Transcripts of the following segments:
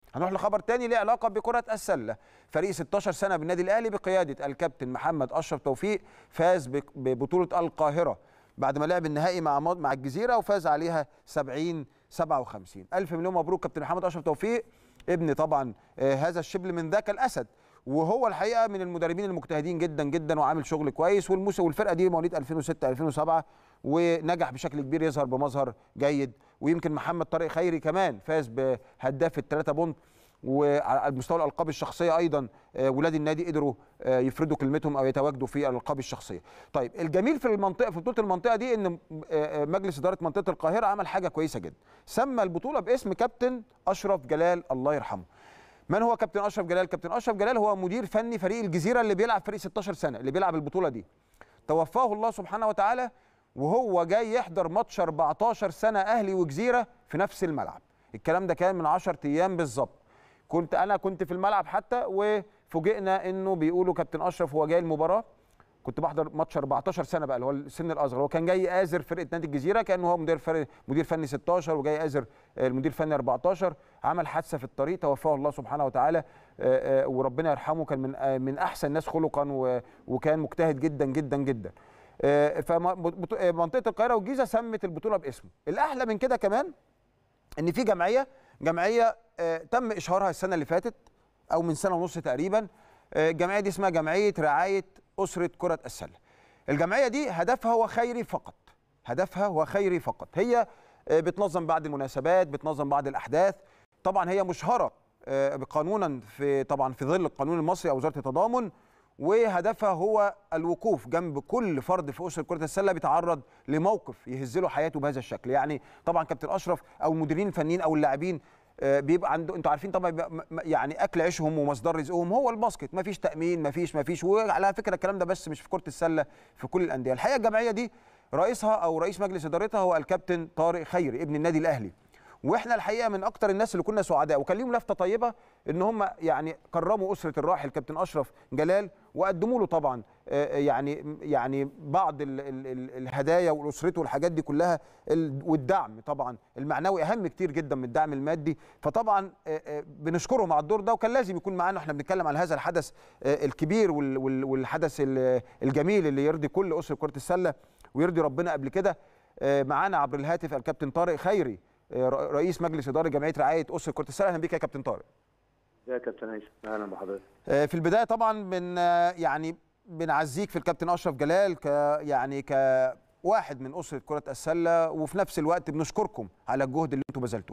هنروح لخبر تاني ليه علاقه بكره السله فريق 16 سنه بالنادي الاهلي بقياده الكابتن محمد اشرف توفيق فاز بك- ببطوله القاهره بعد ما لعب النهائي مع مض- مع الجزيره وفاز عليها 70 57 الف مليون مبروك كابتن محمد اشرف توفيق ابن طبعا آه، هذا الشبل من ذاك الاسد وهو الحقيقه من المدربين المجتهدين جدا جدا وعامل شغل كويس والموسم والفرقه دي مواليد 2006 2007 ونجح بشكل كبير يظهر بمظهر جيد ويمكن محمد طارق خيري كمان فاز بهداف الثلاثه بونت وعلى مستوى الالقاب الشخصيه ايضا آه، ولاد النادي قدروا آه، يفردوا كلمتهم او يتواجدوا في الالقاب الشخصيه. طيب الجميل في المنطقه في بطوله المنطقه دي ان آه، آه، مجلس اداره منطقه القاهره عمل حاجه كويسه جدا. سمى البطوله باسم كابتن اشرف جلال الله يرحمه. من هو كابتن اشرف جلال؟ كابتن اشرف جلال هو مدير فني فريق الجزيره اللي بيلعب فريق 16 سنه اللي بيلعب البطوله دي. توفاه الله سبحانه وتعالى وهو جاي يحضر ماتش 14 سنه اهلي وجزيره في نفس الملعب. الكلام ده كان من 10 ايام بالظبط. كنت انا كنت في الملعب حتى وفوجئنا انه بيقولوا كابتن اشرف هو جاي المباراه كنت بحضر ماتش 14 سنه بقى اللي هو السن الاصغر هو كان جاي ازر فرقه نادي الجزيره كانه هو مدير فرق مدير فني 16 وجاي ازر آه، المدير الفني 14 عمل حادثه في الطريق توفاه الله سبحانه وتعالى آه، آه، وربنا يرحمه كان من آه، من احسن الناس خلقا و- وكان مجتهد جدا جدا جدا فمنطقه القاهره والجيزه سمت البطوله باسمه الاحلى من كده كمان ان في جمعيه جمعيه آه، تم اشهارها السنه اللي فاتت او من سنه ونص تقريبا آه، الجمعيه دي اسمها جمعيه رعايه اسره كره السله الجمعيه دي هدفها هو خيري فقط هدفها هو خيري فقط هي آه، بتنظم بعض المناسبات بتنظم بعض الاحداث طبعا هي مشهره آه، قانونا في طبعا في ظل القانون المصري او وزاره التضامن وهدفها هو الوقوف جنب كل فرد في اسره كره السله بيتعرض لموقف يهز له حياته بهذا الشكل يعني طبعا كابتن اشرف او المديرين الفنيين او اللاعبين آه، بيبقى عنده انتوا عارفين طبعا بيبقى م- م- يعني اكل عيشهم ومصدر رزقهم هو الباسكت مفيش تامين مفيش مفيش وعلى فكره الكلام ده بس مش في كره السله في كل الانديه الحقيقه الجمعيه دي رئيسها او رئيس مجلس ادارتها هو الكابتن طارق خيري ابن النادي الاهلي واحنا الحقيقه من اكتر الناس اللي كنا سعداء وكان ليهم لفته طيبه ان هم يعني كرموا اسره الراحل كابتن اشرف جلال وقدموا له طبعا آه، يعني يعني بعض ال ال ال الهدايا والاسرته والحاجات دي كلها ال- والدعم طبعا المعنوي اهم كتير جدا من الدعم المادي فطبعا آه، آه، بنشكرهم على الدور ده وكان لازم يكون معانا احنا بنتكلم عن هذا الحدث آه، الكبير وال- وال- والحدث ال- الجميل اللي يرضي كل اسره كره السله ويرضي ربنا قبل كده آه، معانا عبر الهاتف الكابتن طارق خيري آه، ر- رئيس مجلس اداره جمعيه رعايه اسره كره السله اهلا بك يا كابتن طارق يا كابتن هيثم اهلا بحضرتك آه، في البدايه طبعا بن آه، يعني بنعزيك في الكابتن اشرف جلال ك يعني كواحد من اسره كره السله وفي نفس الوقت بنشكركم على الجهد اللي انتم بذلتوه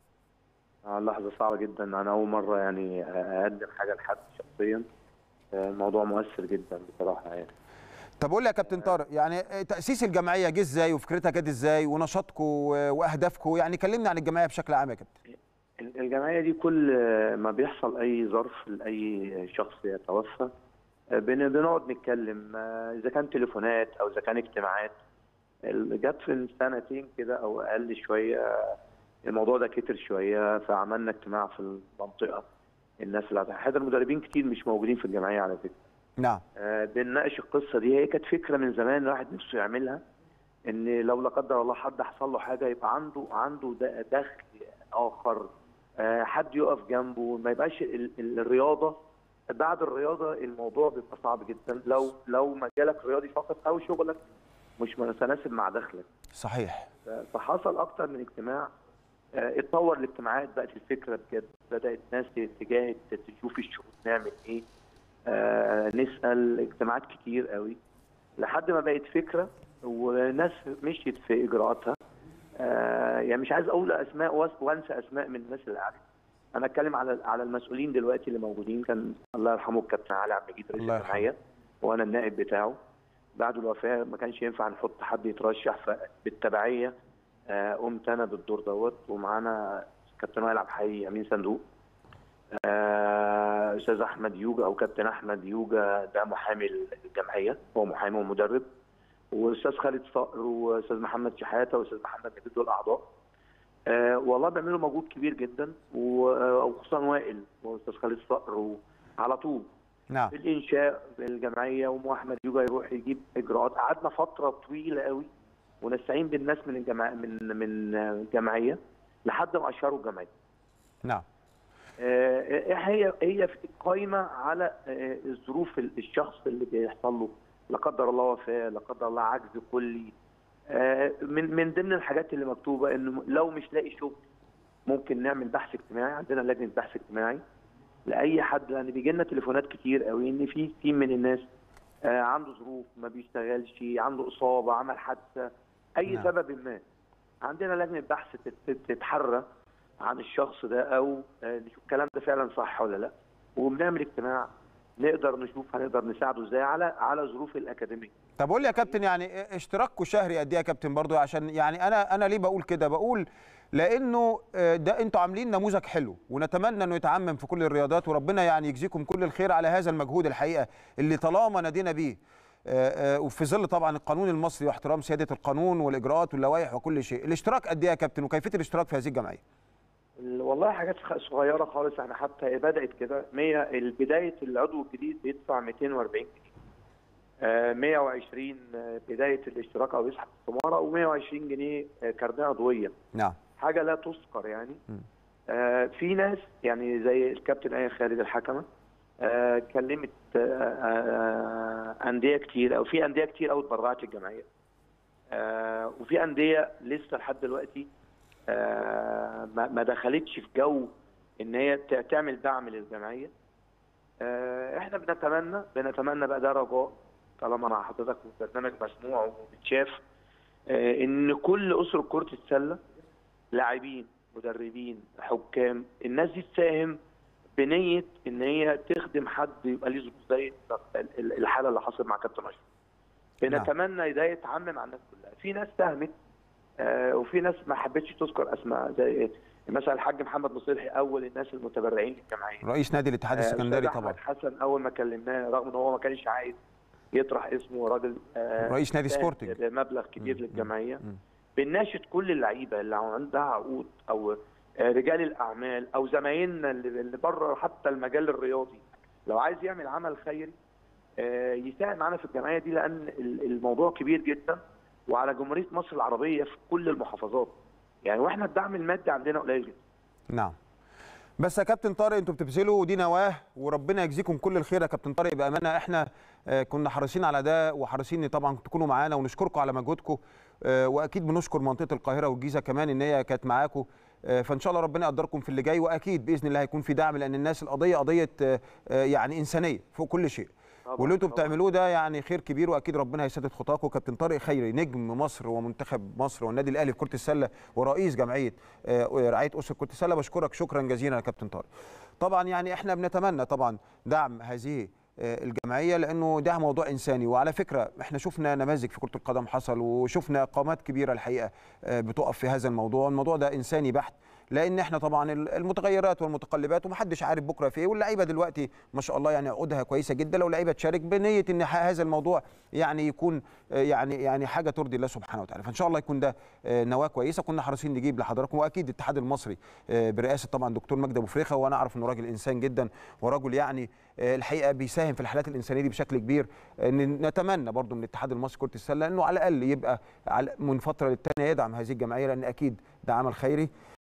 آه، لحظه صعبه جدا انا اول مره يعني اقدم حاجه لحد شخصيا آه، الموضوع مؤثر جدا بصراحه يعني طب قول لي يا كابتن طارق يعني آه، تاسيس الجمعيه جه ازاي وفكرتها جت ازاي ونشاطكم و- واهدافكم يعني كلمنا عن الجمعيه بشكل عام يا كابتن ال- الجمعيه دي كل آه، ما بيحصل اي ظرف لاي شخص يتوفى آه، بن- بنقعد نتكلم آه، اذا كان تليفونات او اذا كان اجتماعات ال- جت في سنتين كده او اقل شويه آه، الموضوع ده كتر شويه فعملنا اجتماع في المنطقه الناس اللي هتحضر مدربين كتير مش موجودين في الجمعيه على فكره نعم آه، بنناقش القصه دي هي كانت فكره من زمان الواحد نفسه يعملها ان لو لا قدر الله حد حصل له حاجه يبقى عنده عنده د- دخل اخر آه، حد يقف جنبه ما يبقاش ال- ال- الرياضه بعد الرياضه الموضوع بيبقى صعب جدا لو لو مجالك رياضي فقط او شغلك مش متناسب مع دخلك صحيح فحصل اكتر من اجتماع آه، اتطور الاجتماعات بقت الفكره بجد بدات ناس تجاهد تشوف الشروط نعمل ايه آه، نسال اجتماعات كتير قوي لحد ما بقت فكره وناس مشيت في اجراءاتها آه، يعني مش عايز اقول اسماء وأس- وانسى اسماء من الناس اللي قاعده انا اتكلم على على المسؤولين دلوقتي اللي موجودين كان الله يرحمه الكابتن علي عبد المجيد رئيس الله يرحمه. الجمعيه وانا النائب بتاعه بعد الوفاه ما كانش ينفع نحط حد يترشح فبالتبعيه آه، قمت انا بالدور دوت ومعانا كابتن وائل عبد الحي امين صندوق آه، استاذ احمد يوجا او كابتن احمد يوجا ده محامي الجمعيه هو محامي ومدرب واستاذ خالد صقر واستاذ محمد شحاته واستاذ محمد نبيل دول اعضاء آه والله بيعملوا مجهود كبير جدا و- آه، وخصوصا وائل واستاذ خالد صقر على طول نعم في الانشاء بالجمعيه واحمد يوجا يروح يجيب اجراءات قعدنا فتره طويله قوي ونستعين بالناس من الجمع من من الجمعيه لحد ما اشهروا الجمعيه نعم آه، هي هي في قايمه على آه، ظروف الشخص اللي بيحصل له لا قدر الله وفاه لا قدر الله عجز كلي آه، من من ضمن الحاجات اللي مكتوبه انه لو مش لاقي شغل ممكن نعمل بحث اجتماعي عندنا لجنه بحث اجتماعي لاي حد لان بيجي لنا تليفونات كتير قوي ان في تيم من الناس آه، عنده ظروف ما بيشتغلش عنده اصابه عمل حادثه اي نعم. سبب ما عندنا لجنه بحث تت- تتحرى عن الشخص ده او آه، نشوف الكلام ده فعلا صح ولا لا وبنعمل اجتماع نقدر نشوف هنقدر نساعده ازاي على على ظروف الاكاديميه طب قول لي يا كابتن يعني اشتراككم شهري قد ايه يا كابتن برضو عشان يعني انا انا ليه بقول كده بقول لانه آه، ده انتوا عاملين نموذج حلو ونتمنى انه يتعمم في كل الرياضات وربنا يعني يجزيكم كل الخير على هذا المجهود الحقيقه اللي طالما نادينا بيه آه، آه، وفي ظل طبعا القانون المصري واحترام سياده القانون والاجراءات واللوائح وكل شيء الاشتراك قد ايه يا كابتن وكيفيه الاشتراك في هذه الجمعيه ال- والله حاجات خ- صغيره خالص احنا حتى بدات كده 100 البدايه العضو الجديد بيدفع 240 جنيه آه، 120 آه، بدايه الاشتراك او يسحب استماره و120 جنيه آه، كارنيه عضويه نعم حاجه لا تذكر يعني م. آه، في ناس يعني زي الكابتن ايه خالد الحكمه آه، كلمت آه، آه، انديه كتير او في انديه كتير قوي اتبرعت للجمعيه آه، وفي انديه لسه لحد دلوقتي آه، ما ما دخلتش في جو ان هي ت- تعمل دعم للجمعيه آه، احنا بنتمنى بنتمنى بقى ده رجاء طالما مع حضرتك والبرنامج مسموع وبتشاف آه، ان كل اسر كره السله لاعبين مدربين حكام الناس دي تساهم بنيه ان هي تخدم حد يبقى ليه ظروف زي ال- ال- الحاله اللي حصلت مع كابتن اشرف بنتمنى ده يتعمم على الناس كلها في ناس ساهمت آه، وفي ناس ما حبتش تذكر اسماء زي مثلا الحاج محمد مصلحي اول الناس المتبرعين للجمعيه رئيس نادي الاتحاد آه، السكندري أستاذ طبعا احمد حسن اول ما كلمناه رغم ان هو ما كانش عايز يطرح اسمه راجل آه، رئيس نادي ساهم سبورتنج بمبلغ كبير مم. للجمعيه مم. بنناشد كل اللعيبه اللي عندها عقود او آه، رجال الاعمال او زمايلنا اللي اللي بره حتى المجال الرياضي لو عايز يعمل عمل خيري آه، يساهم معانا في الجمعيه دي لان ال- الموضوع كبير جدا وعلى جمهوريه مصر العربيه في كل المحافظات يعني واحنا الدعم المادي عندنا قليل جدا نعم بس يا كابتن طارق انتوا بتبذلوا ودي نواه وربنا يجزيكم كل الخير يا كابتن طارق بامانه احنا آه، كنا حريصين على ده وحريصين ان طبعا تكونوا معانا ونشكركم على مجهودكم آه، واكيد بنشكر منطقه القاهره والجيزه كمان ان هي كانت معاكم آه، فان شاء الله ربنا يقدركم في اللي جاي واكيد باذن الله هيكون في دعم لان الناس القضيه قضيه آه، آه، يعني انسانيه فوق كل شيء طبعاً، واللي انتوا طبعاً. بتعملوه ده يعني خير كبير واكيد ربنا هيسدد خطاكم كابتن طارق خيري نجم مصر ومنتخب مصر والنادي الاهلي في كره السله ورئيس جمعيه آه، رعايه اسر كره السله بشكرك شكرا جزيلا يا كابتن طارق طبعا يعني احنا بنتمنى طبعا دعم هذه آه، الجمعيه لانه ده موضوع انساني وعلى فكره احنا شفنا نماذج في كره القدم حصل وشفنا قامات كبيره الحقيقه آه، بتقف في هذا الموضوع الموضوع ده انساني بحت لان احنا طبعا المتغيرات والمتقلبات ومحدش عارف بكره في ايه واللعيبه دلوقتي ما شاء الله يعني عقودها كويسه جدا لو لعيبه تشارك بنيه ان ح- هذا الموضوع يعني يكون آه، يعني يعني حاجه ترضي الله سبحانه وتعالى فان شاء الله يكون ده آه، نواه كويسه كنا حريصين نجيب لحضراتكم واكيد الاتحاد المصري آه، برئاسه طبعا دكتور مجدي ابو فريخه وانا اعرف انه راجل انسان جدا ورجل يعني آه، الحقيقه بيساهم في الحالات الانسانيه دي بشكل كبير آه، ن- نتمنى برضو من الاتحاد المصري كره السله انه على الاقل يبقى على- من فتره للتانيه يدعم هذه الجمعيه لان اكيد ده عمل خيري